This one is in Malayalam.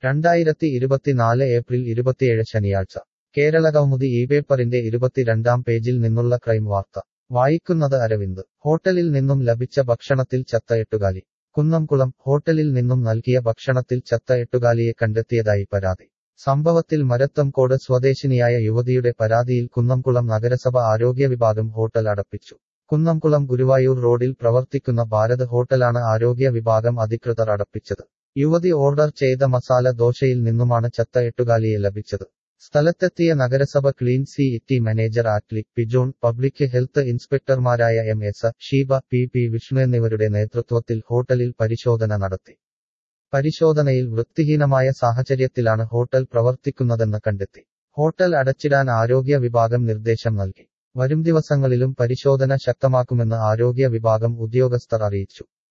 രണ്ടായിരത്തി ഇരുപത്തിനാല് ഏപ്രിൽ ഇരുപത്തിയേഴ് ശനിയാഴ്ച കേരള കൗമുദി ഈ പേപ്പറിന്റെ ഇരുപത്തിരണ്ടാം പേജിൽ നിന്നുള്ള ക്രൈം വാർത്ത വായിക്കുന്നത് അരവിന്ദ് ഹോട്ടലിൽ നിന്നും ലഭിച്ച ഭക്ഷണത്തിൽ ചത്ത എട്ടുകാലി കുന്നംകുളം ഹോട്ടലിൽ നിന്നും നൽകിയ ഭക്ഷണത്തിൽ ചത്ത എട്ടുകാലിയെ കണ്ടെത്തിയതായി പരാതി സംഭവത്തിൽ മരത്തംകോട് സ്വദേശിനിയായ യുവതിയുടെ പരാതിയിൽ കുന്നംകുളം നഗരസഭ ആരോഗ്യ വിഭാഗം ഹോട്ടൽ അടപ്പിച്ചു കുന്നംകുളം ഗുരുവായൂർ റോഡിൽ പ്രവർത്തിക്കുന്ന ഭാരത് ഹോട്ടലാണ് ആരോഗ്യ വിഭാഗം അധികൃതർ അടപ്പിച്ചത് യുവതി ഓർഡർ ചെയ്ത മസാല ദോശയിൽ നിന്നുമാണ് ചത്ത എട്ടുകാലിയെ ലഭിച്ചത് സ്ഥലത്തെത്തിയ നഗരസഭ clean city manager Atley Pijon public health ഇൻസ്പെക്ടർമാരായ M S Sheeba P P Vishnu എന്നിവരുടെ നേതൃത്വത്തിൽ ഹോട്ടലിൽ പരിശോധന നടത്തി പരിശോധനയിൽ വൃത്തിഹീനമായ സാഹചര്യത്തിലാണ് ഹോട്ടൽ പ്രവർത്തിക്കുന്നതെന്ന് കണ്ടെത്തി ഹോട്ടൽ അടച്ചിടാൻ ആരോഗ്യ വിഭാഗം നിർദ്ദേശം നൽകി വരും ദിവസങ്ങളിലും പരിശോധന ശക്തമാക്കുമെന്ന് ആരോഗ്യ വിഭാഗം ഉദ്യോഗസ്ഥർ അറിയിച്ചു